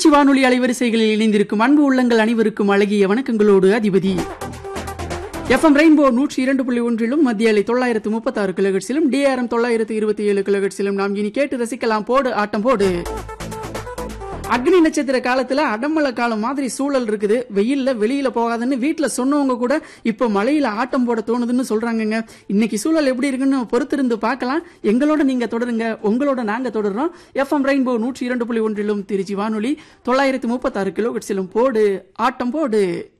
திருச்சி வானொலி அலைவரிசைகளில் இணைந்திருக்கும் அன்பு உள்ளங்கள் அனைவருக்கும் அழகிய வணக்கங்களோடு அதிபதி எஃப்எம் ரெயின்போ நூற்றி இரண்டு புள்ளி ஒன்றிலும் மத்திய அலை தொள்ளாயிரத்து முப்பத்தாறு கிலோகட்ஸிலும் டிஆர்எம் தொள்ளாயிரத்து இருபத்தி ஏழு கிலோகட்ஸிலும் நாம் இனி கேட்டு ரசிக்கலாம் போடு ஆட்டம் போடு அக்னி நட்சத்திர காலத்துல அடமழை காலம் மாதிரி சூழல் இருக்குது வெயில்ல வெளியில போகாதுன்னு வீட்டுல சொன்னவங்க கூட இப்போ மழையில ஆட்டம் போட தோணுதுன்னு சொல்றாங்கங்க இன்னைக்கு சூழல் எப்படி இருக்குன்னு பொறுத்திருந்து பார்க்கலாம் எங்களோட நீங்க தொடருங்க உங்களோட நாங்க தொடர்றோம் எஃப்எம் ரெயின்போ நூற்றி இரண்டு புள்ளி ஒன்றிலும் திருச்சி வானொலி தொள்ளாயிரத்து முப்பத்தாறு கிலோ போடு ஆட்டம் போடு